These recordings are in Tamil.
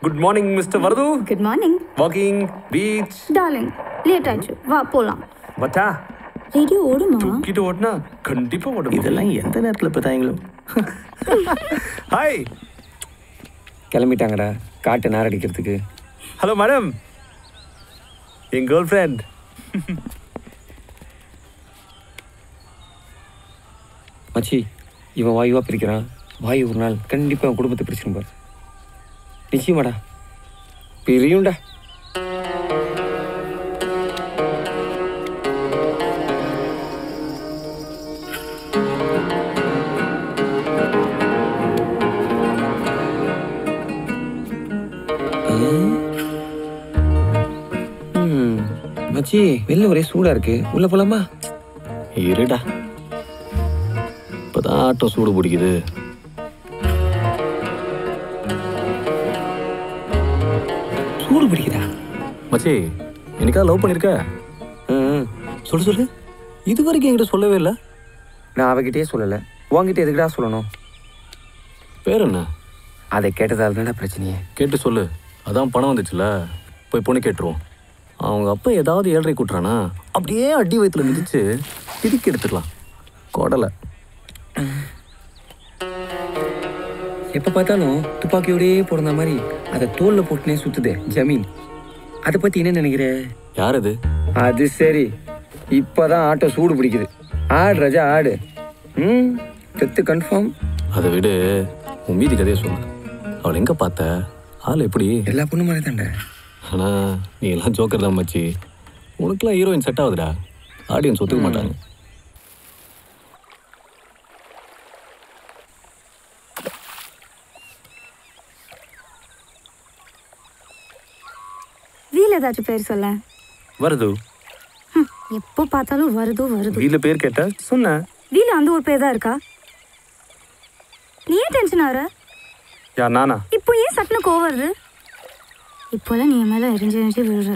Good morning mister Varadhu good morning walking beach darling late ஆயிடுச்சு வா போலாம் பட்டா ரேடியோ ஓடுமா கிட்ட ஓட்டினா கண்டிப்பா ஓடும் இதெல்லாம் எந்த நேரத்தில் பார்த்தாங்களோ ஹாய் கிளம்பிட்டாங்கடா காட்டு நார் அடிக்கிறதுக்கு ஹலோ மேடம் என் கேர்ள் ஃப்ரெண்ட் மச்சி இவன் வாயுவா பிரிக்கிறான் வாயு ஒரு நாள் கண்டிப்பாக அவன் குடும்பத்தை பிரிச்சிடும் பாரு நிச்சயமாடா பிரியும்டா ம். மச்சி வெளில ஒரே சூடா இருக்கு உள்ள போலாமா இருடா இப்போதான் ஆட்டோ சூடு பிடிக்குது சூடு பிடிக்குதா மச்சி எனக்கா லவ் பண்ணிருக்க ம் சொல்லு சொல்லு இது வரைக்கும் என்கிட்ட சொல்லவே இல்லை நான் அவகிட்டயே சொல்லலை உன்கிட்ட எதுக்குடா சொல்லணும் பேர் என்ன அதை கேட்டதால தானே பிரச்சனையே கேட்டு சொல்லு அதான் பணம் வந்துச்சுல போய் பொண்ணு கேட்டுருவோம் அவங்க அப்பா ஏதாவது ஏழரை கூட்டுறானா அப்படியே அடி வயிற்றுல மிதிச்சு பிரிக்கி எடுத்துக்கலாம் கொடலை எப்போ பார்த்தாலும் துப்பாக்கியோடயே பிறந்த மாதிரி அதை தோல்ல போட்டுனே சுத்துதே ஜமீன் அதை பத்தி என்ன நினைக்கிற யார் இது அது சரி இப்போதான் ஆட்டோ சூடு பிடிக்குது ஆடு ராஜா ஆடு ம் தெத்து கன்ஃபார்ம் அதை விடு உன் மீதி கதையை சொல்லு அவளை எங்கே பார்த்த ஆள் எப்படி எல்லா பொண்ணு மாதிரி தான்டா ஆனால் நீ எல்லாம் ஜோக்கர் தான் மச்சி உனக்குலாம் ஹீரோயின் செட் ஆகுதுடா ஆடியன்ஸ் ஒத்துக்க மாட்டாங்க வீல் ஏதாச்சும் பேர் சொல்ல வருது ஹம், எப்போ பார்த்தாலும் வருதோ வருது வீல பேர் கேட்ட சொன்னேன் வீல அந்த ஒரு பேர் தான் இருக்கா நீ ஏன் டென்ஷன் ஆகுற யா நானா இப்போ ஏன் சட்டுனு கோவம் வருது இப்போலாம் நீ என் மேல எரிஞ்சு எரிஞ்சு விழுற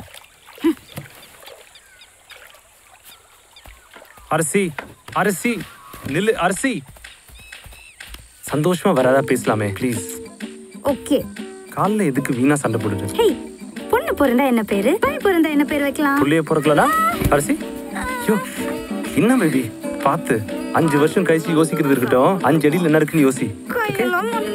அரிசி அரிசி நில்லு அரிசி சந்தோஷமா வராதா பேசலாமே ப்ளீஸ் ஓகே காலைல எதுக்கு வீணா சண்டை போடுது ஹேய் பொண்ணு பிறந்தா என்ன பேரு பையன் பிறந்தா என்ன பேர் வைக்கலாம் புள்ளைய பிறக்கலடா அரிசி ஐயோ என்ன பேபி பார்த்து அஞ்சு வருஷம் கழிச்சு யோசிக்கிறது இருக்கட்டும் அஞ்சு அடியில் என்ன இருக்குன்னு யோசி கையெல்லாம் மண்ணு.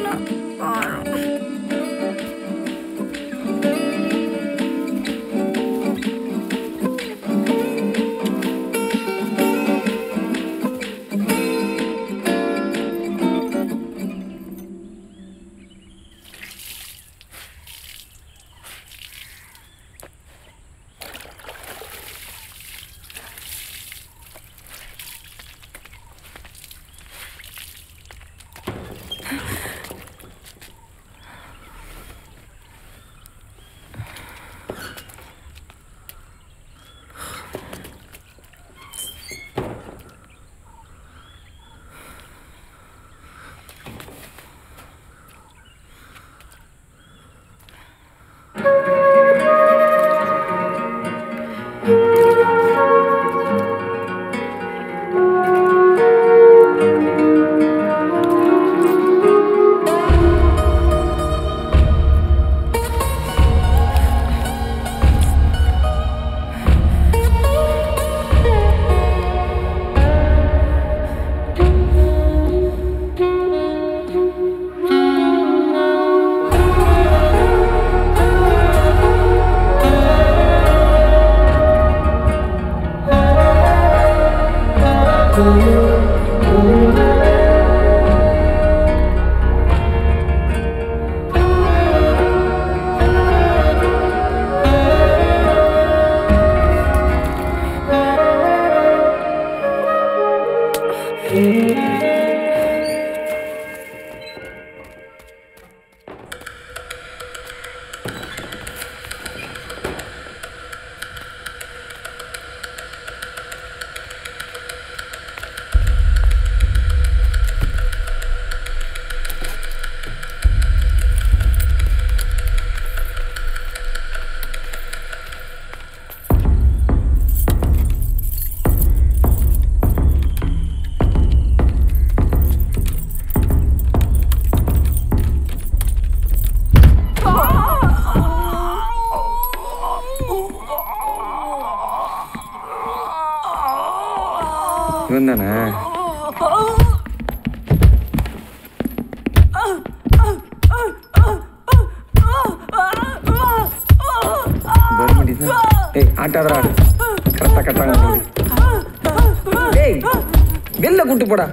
திட்டாதடா கரெக்டாக கட்டாங்க டேய் வெளில கூட்டு போடா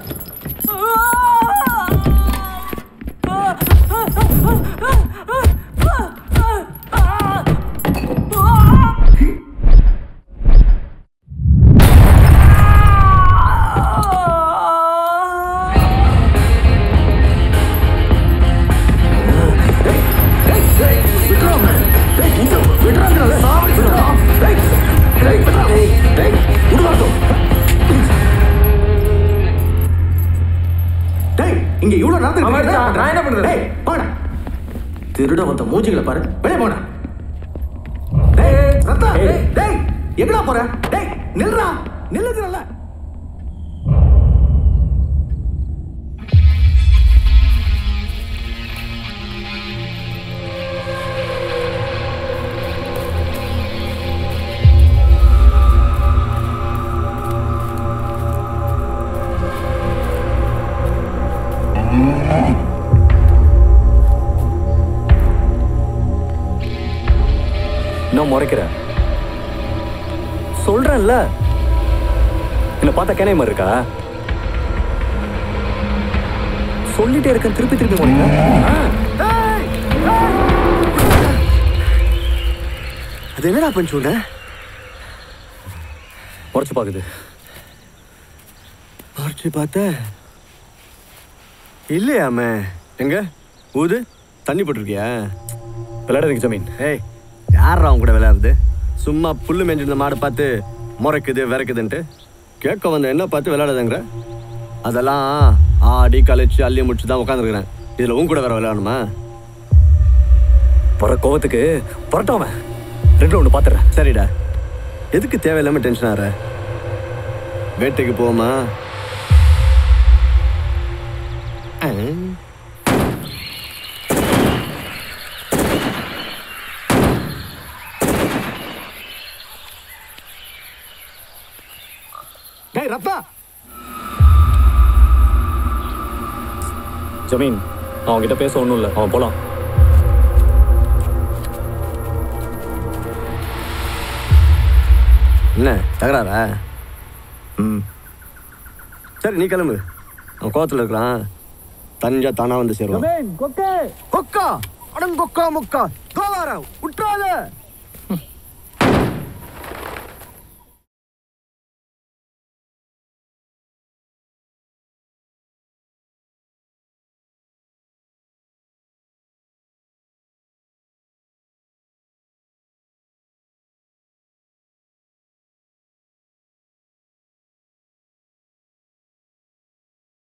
டேய் இங்க இவ்வளவு நேரத்துக்கு ஆமா, என்ன நான் என்ன பண்றது? டேய் போடா திருட வந்த மூஞ்சிகளை பாரு வெளியே போடா டேய் ரத்தா டேய் டேய் எங்கடா போற டேய் நில்றா நில்லுங்கறல நான் முறைக்கிற சொல்றேன்ல என்ன பார்த்தா கேனை மாதிரி இருக்கா சொல்லிட்டே இருக்கேன் திருப்பி திருப்பி முறைக்கிற அது என்னடா பண்ண சொல்ற முறைச்சு பாக்குது பார்த்து பார்த்த இல்லையாமே எங்க ஊது தண்ணி போட்டிருக்கியா விளையாடுறதுக்கு ஜமீன் ஏய் யாரா அவங்க கூட விளையாடுறது சும்மா புல்லு மேஞ்சிருந்த மாடு பார்த்து முறைக்குது விறக்குதுன்ட்டு கேட்க வந்த என்ன பார்த்து விளையாடுதுங்கிற அதெல்லாம் ஆடி கழிச்சு அள்ளி முடிச்சு தான் உட்காந்துருக்குறேன் இதில் உன் கூட வேற விளையாடணுமா போற கோவத்துக்கு புரட்டாம ரெண்டுல ஒன்று பார்த்துறேன் சரிடா எதுக்கு தேவையில்லாம டென்ஷன் ஆற வேட்டைக்கு போமா டேய் ரப்பா ஜமீன் அவன் கிட்ட பேச ஒன்றும் இல்லை அவன் போலாம் என்ன தகராறா ம் சரி நீ கிளம்பு அவன் கோவத்தில் இருக்கிறான் தஞ்சா தானா வந்து சேருவான் கொக்கா அடங்கொக்கா முக்கா கோவாரா விட்டுறாத